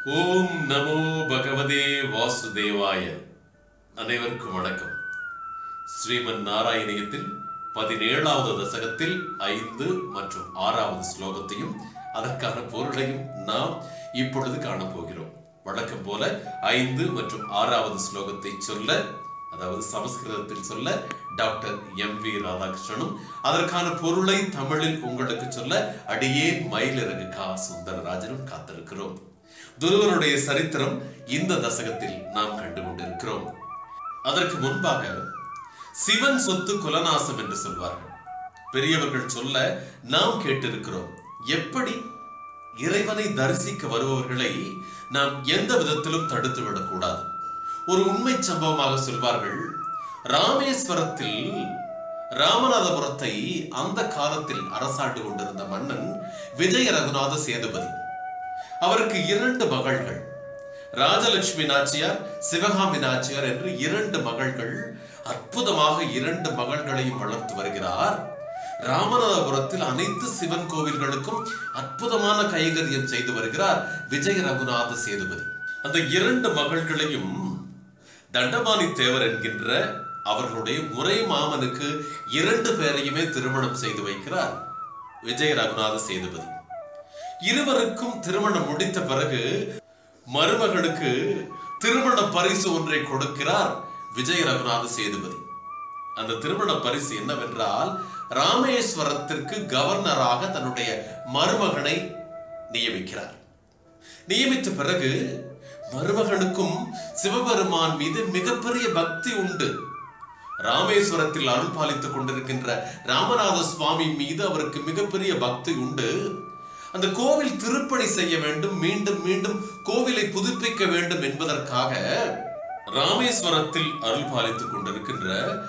ஓம் நமோ பகவதே வாசுதேவாய அனைவருக்கும் வணக்கம் ஸ்ரீமன் நாராயணியத்தில் பதினேழாவது தசகத்தில் ஐந்து மற்றும் ஆறாவது ஸ்லோகத்தையும் அதற்கான பொருளையும் நாம் இப்பொழுது காணப்போகிறோம் வழக்கம் போல ஐந்து மற்றும் ஆறாவது ஸ்லோகத்தை சொல்ல அதாவது சமஸ்கிருதத்தில் சொல்ல டாக்டர் எம் வி ராதாகிருஷ்ணனும் அதற்கான பொருளை தமிழில் உங்களுக்கு சொல்ல அடியே மயிலிறகு கா சுந்தரராஜனும் காத்திருக்கிறோம் துருவனுடைய சரித்திரம் இந்த தசகத்தில் நாம் கண்டு கொண்டிருக்கிறோம் அதற்கு முன்பாக சிவன் சொத்து குலநாசம் என்று சொல்வார்கள் பெரியவர்கள் சொல்ல நாம் கேட்டிருக்கிறோம் எப்படி இறைவனை தரிசிக்க வருபவர்களை நாம் எந்த விதத்திலும் தடுத்து விடக்கூடாது ஒரு உண்மை சம்பவமாக சொல்வார்கள் ராமேஸ்வரத்தில் ராமநாதபுரத்தை அந்த காலத்தில் அரசாண்டு கொண்டிருந்த மன்னன் விஜய ரகுநாத சேதுபதி அவருக்கு இரண்டு மகள்கள் ராஜலட்சுமி நாச்சியார் சிவகாமி நாச்சியார் என்று இரண்டு மகள்கள் அற்புதமாக இரண்டு மகள்களையும் வளர்த்து வருகிறார் ராமநாதபுரத்தில் அனைத்து சிவன் கோவில்களுக்கும் அற்புதமான கைங்கரியம் செய்து வருகிறார் விஜய ரகுநாத சேதுபதி அந்த இரண்டு மகள்களையும் தண்டபாணி தேவர் என்கின்ற அவர்களுடைய முறை மாமனுக்கு இரண்டு பேரையுமே திருமணம் செய்து வைக்கிறார் விஜய ரகுநாத சேதுபதி இருவருக்கும் திருமணம் முடித்த பிறகு மருமகளுக்கு திருமண பரிசு ஒன்றை கொடுக்கிறார் விஜய ரகுநாத சேதுபதி அந்த திருமண பரிசு என்னவென்றால் ராமேஸ்வரத்திற்கு கவர்னராக தன்னுடைய மருமகனை நியமிக்கிறார் நியமித்த பிறகு மருமகனுக்கும் சிவபெருமான் மீது மிகப்பெரிய பக்தி உண்டு ராமேஸ்வரத்தில் அருள் பாலித்துக் கொண்டிருக்கின்ற ராமநாத சுவாமி மீது அவருக்கு மிகப்பெரிய பக்தி உண்டு அந்த கோவில் திருப்பணி செய்ய வேண்டும் மீண்டும் மீண்டும் கோவிலை புதுப்பிக்க வேண்டும் என்பதற்காக ராமேஸ்வரத்தில் அருள் பாலித்துக் கொண்டிருக்கின்ற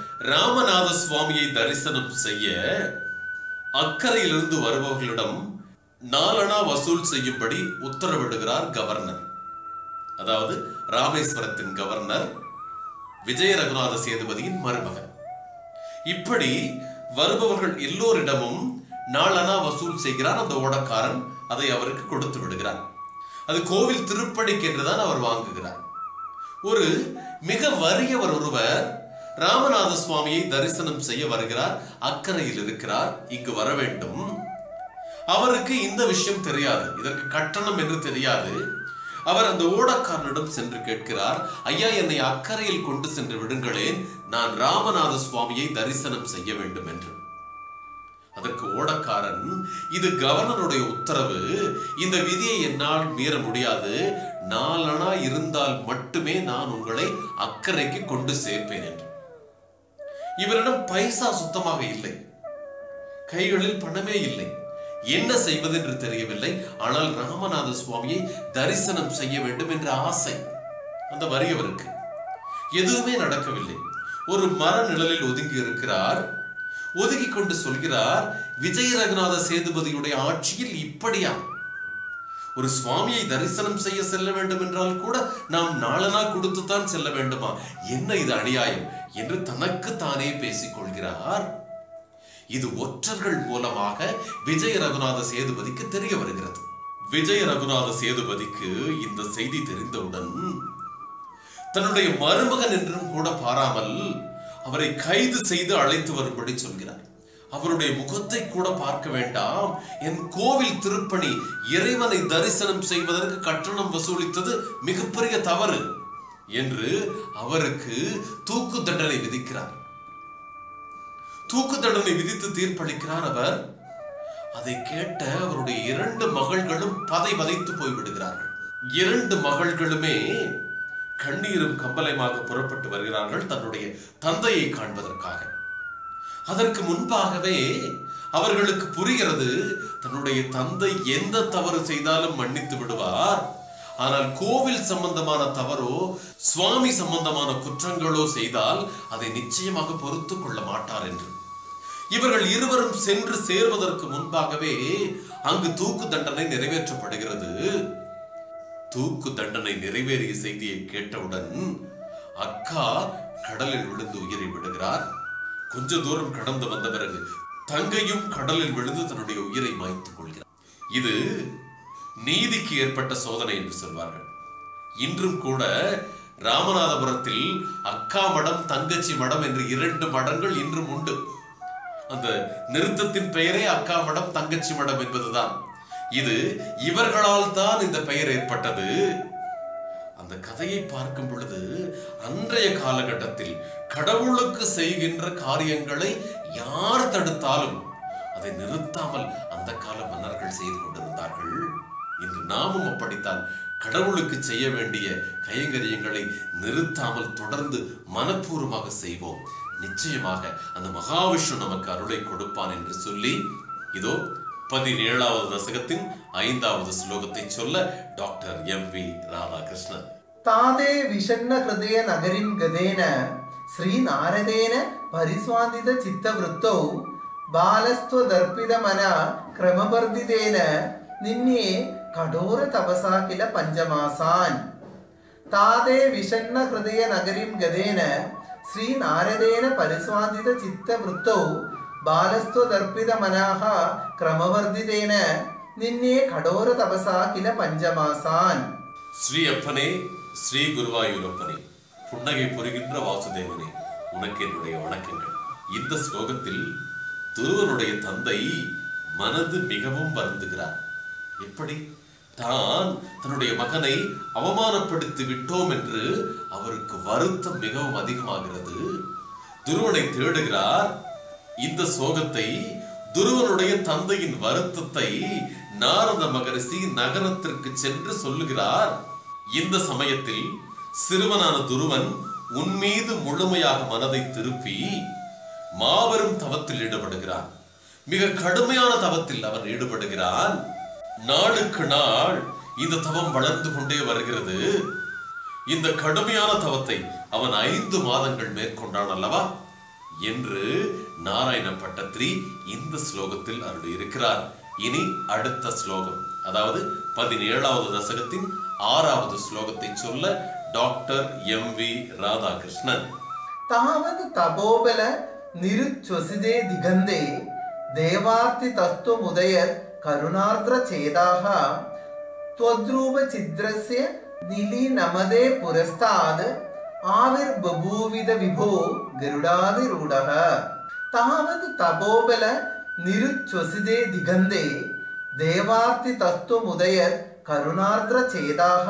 ராமநாத சுவாமியை தரிசனம் செய்ய அக்கறையிலிருந்து வருபவர்களிடம் நாலனா வசூல் செய்யும்படி உத்தரவிடுகிறார் கவர்னர் அதாவது ராமேஸ்வரத்தின் கவர்னர் விஜய ரகுநாத சேதுபதியின் மருமகன் இப்படி வருபவர்கள் எல்லோரிடமும் நாளனா வசூல் செய்கிறார் அந்த ஓடக்காரன் அதை அவருக்கு கொடுத்து விடுகிறார் அது கோவில் திருப்பணிக்கு என்றுதான் அவர் வாங்குகிறார் ஒரு மிக வறியவர் ஒருவர் ராமநாத சுவாமியை தரிசனம் செய்ய வருகிறார் அக்கறையில் இருக்கிறார் இங்கு வர வேண்டும் அவருக்கு இந்த விஷயம் தெரியாது இதற்கு கட்டணம் என்று தெரியாது அவர் அந்த ஓடக்காரனிடம் சென்று கேட்கிறார் ஐயா என்னை அக்கறையில் கொண்டு சென்று விடுங்களேன் நான் ராமநாத சுவாமியை தரிசனம் செய்ய வேண்டும் என்று அதற்கு ஓடக்காரன் இது கவர்னருடைய உத்தரவு இந்த விதியை என்னால் மீற முடியாது நாலனா இருந்தால் மட்டுமே நான் உங்களை அக்கறைக்கு கொண்டு சேர்ப்பேன் என்று இவரிடம் பைசா சுத்தமாக இல்லை கைகளில் பணமே இல்லை என்ன செய்வது என்று தெரியவில்லை ஆனால் ராமநாத சுவாமியை தரிசனம் செய்ய வேண்டும் என்ற ஆசை அந்த வறியவருக்கு எதுவுமே நடக்கவில்லை ஒரு மர நிழலில் ஒதுங்கி இருக்கிறார் ஒதுக்கி கொண்டு சொல்கிறார் விஜய ரகுநாத சேதுபதியுடைய ஆட்சியில் இப்படியா ஒரு சுவாமியை தரிசனம் செய்ய செல்ல வேண்டும் என்றால் கூட நாம் நாளனா கொடுத்துத்தான் செல்ல வேண்டுமா என்ன இது அநியாயம் என்று தனக்கு தானே பேசிக் கொள்கிறார் இது ஒற்றர்கள் மூலமாக விஜய ரகுநாத சேதுபதிக்கு தெரிய வருகிறது விஜய ரகுநாத சேதுபதிக்கு இந்த செய்தி தெரிந்தவுடன் தன்னுடைய மருமகன் என்றும் கூட பாராமல் அவரை கைது செய்து அழைத்து வரும்படி சொல்கிறார் அவருடைய முகத்தை கூட பார்க்க வேண்டாம் என் கோவில் திருப்பணி இறைவனை தரிசனம் செய்வதற்கு கட்டணம் வசூலித்தது மிகப்பெரிய தவறு என்று அவருக்கு தூக்கு தண்டனை விதிக்கிறார் தூக்கு தண்டனை விதித்து தீர்ப்பளிக்கிறார் அவர் அதை கேட்ட அவருடைய இரண்டு மகள்களும் பதை பதைத்து போய்விடுகிறார்கள் இரண்டு மகள்களுமே கண்ணீரும் கம்பலையுமாக புறப்பட்டு வருகிறார்கள் தன்னுடைய தந்தையை காண்பதற்காக அதற்கு முன்பாகவே அவர்களுக்கு புரிகிறது தன்னுடைய தந்தை எந்த தவறு செய்தாலும் மன்னித்து விடுவார் ஆனால் கோவில் சம்பந்தமான தவறோ சுவாமி சம்பந்தமான குற்றங்களோ செய்தால் அதை நிச்சயமாக பொறுத்து கொள்ள மாட்டார் என்று இவர்கள் இருவரும் சென்று சேர்வதற்கு முன்பாகவே அங்கு தூக்கு தண்டனை நிறைவேற்றப்படுகிறது தூக்கு தண்டனை நிறைவேறிய செய்தியை கேட்டவுடன் அக்கா கடலில் விழுந்து உயிரை விடுகிறார் கொஞ்ச தூரம் கடந்து வந்த பிறகு தங்கையும் கடலில் விழுந்து தன்னுடைய உயிரை மாய்த்துக் கொள்கிறார் இது நீதிக்கு ஏற்பட்ட சோதனை என்று சொல்வார்கள் இன்றும் கூட ராமநாதபுரத்தில் அக்கா மடம் தங்கச்சி மடம் என்று இரண்டு மடங்கள் இன்றும் உண்டு அந்த நிறுத்தத்தின் பெயரே அக்கா மடம் தங்கச்சி மடம் என்பதுதான் இது இவர்களால் தான் இந்த பெயர் ஏற்பட்டது அந்த கதையை பார்க்கும் பொழுது அன்றைய காலகட்டத்தில் கடவுளுக்கு செய்கின்ற காரியங்களை யார் தடுத்தாலும் அதை நிறுத்தாமல் அந்த கால மன்னர்கள் செய்து கொண்டிருந்தார்கள் இன்று நாமும் அப்படித்தான் கடவுளுக்கு செய்ய வேண்டிய கைங்கரியங்களை நிறுத்தாமல் தொடர்ந்து மனப்பூர்வமாக செய்வோம் நிச்சயமாக அந்த மகாவிஷ்ணு நமக்கு அருளை கொடுப்பான் என்று சொல்லி இதோ பதினேழாவது தசகத்தின் ஐந்தாவது ஸ்லோகத்தை சொல்ல டாக்டர் எம் வி ராதாகிருஷ்ணன் तादे विषण्णहृदयनगरीं गदेन श्रीनारदेन परिस्वान्दितचित्तवृत्तौ बालस्त्वदर्पितमना क्रमवर्धितेन निन्ये कठोरतपसा किल पञ्चमासान् तादे विषण्णहृदयनगरीं गदेन श्रीनारदेन परिस्वान्दितचित्तवृत्तौ बालस्त्वदर्पितमनाः क्रमवर्धितेन निन्ये कठोरतपसा किल पञ्चमासान् ஸ்ரீ அப்பனே ஸ்ரீ குருவாயூரப்பனே புன்னகை புரிகின்ற வாசுதேவனே உனக்கு என்னுடைய வணக்கங்கள் இந்த ஸ்லோகத்தில் துருவனுடைய தந்தை மனது மிகவும் வருந்துகிறார் எப்படி தான் தன்னுடைய மகனை அவமானப்படுத்தி விட்டோம் என்று அவருக்கு வருத்தம் மிகவும் அதிகமாகிறது துருவனை தேடுகிறார் இந்த சோகத்தை துருவனுடைய தந்தையின் வருத்தத்தை நாரத மகரிஷி நகரத்திற்கு சென்று சொல்லுகிறார் இந்த சமயத்தில் சிறுவனான துருவன் உன்மீது முழுமையாக மனதை திருப்பி மாபெரும் தவத்தில் ஈடுபடுகிறான் மிக கடுமையான தவத்தில் அவன் ஈடுபடுகிறான் நாளுக்கு நாள் இந்த தவம் வளர்ந்து கொண்டே வருகிறது இந்த கடுமையான தவத்தை அவன் ஐந்து மாதங்கள் மேற்கொண்டான் அல்லவா என்று நாராயண பட்டத்ரி இந்த ஸ்லோகத்தில் அருள் இருக்கிறார் இனி அடுத்த ஸ்லோகம் அதாவது பதினேழாவது தசகத்தின் ஆறாவது ஸ்லோகத்தை சொல்ல டாக்டர் எம் வி ராதாகிருஷ்ணன் तावत् तपोबल निरुच्छ्वसिते दिगन्ते देवार्तितत्त्वमुदयत् करुणार्द्रचेताः त्वद्रूपचिद्रस्य निलीनमदे पुरस्तात् आविर्बभूविद विभो गरुडादिरूढः तावत् तपोबल निरुच्छ्वसिते दिगन्ते देवार्तितत्त्वमुदयत् करुणार्द्रचेताः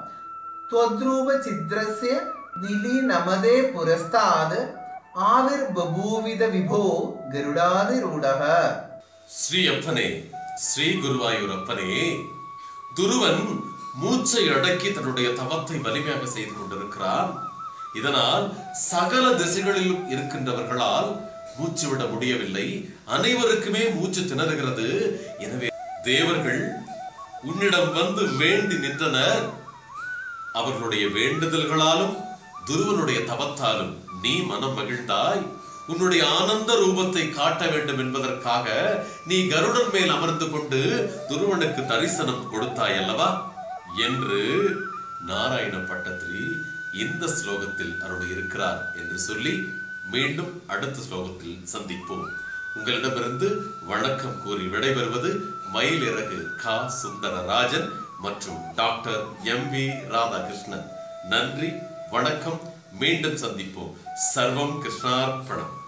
त्वद्रूपचिद्रस्य निलीनमदे पुरस्तात् आविर्बभूविद विभो गरुडादिरूढः ஸ்ரீ அப்பனே ஸ்ரீ குருவாயூரப்பனே துருவன் மூச்சை அடக்கி தன்னுடைய தவத்தை வலிமையாக செய்து கொண்டிருக்கிறான் இதனால் சகல திசைகளிலும் இருக்கின்றவர்களால் மூச்சு விட முடியவில்லை அனைவருக்குமே மூச்சு திணறுகிறது எனவே தேவர்கள் உன்னிடம் வந்து வேண்டி நின்றனர் அவர்களுடைய வேண்டுதல்களாலும் துருவனுடைய தவத்தாலும் நீ மனம் மகிழ்ந்தாய் உன்னுடைய ஆனந்த ரூபத்தை காட்ட வேண்டும் என்பதற்காக நீ கருடன் மேல் அமர்ந்து கொண்டு துருவனுக்கு தரிசனம் கொடுத்தாய் அல்லவா என்று நாராயண பட்டத்திரி இந்த ஸ்லோகத்தில் அருள் இருக்கிறார் என்று சொல்லி மீண்டும் அடுத்த ஸ்லோகத்தில் சந்திப்போம் உங்களிடமிருந்து வணக்கம் கூறி விடைபெறுவது மயிலிறகு கா சுந்தரராஜன் மற்றும் டாக்டர் எம் வி ராதாகிருஷ்ணன் நன்றி வணக்கம் மீண்டும் சந்திப்போம் சர்வம் கிருஷ்ணார்ப்பணம்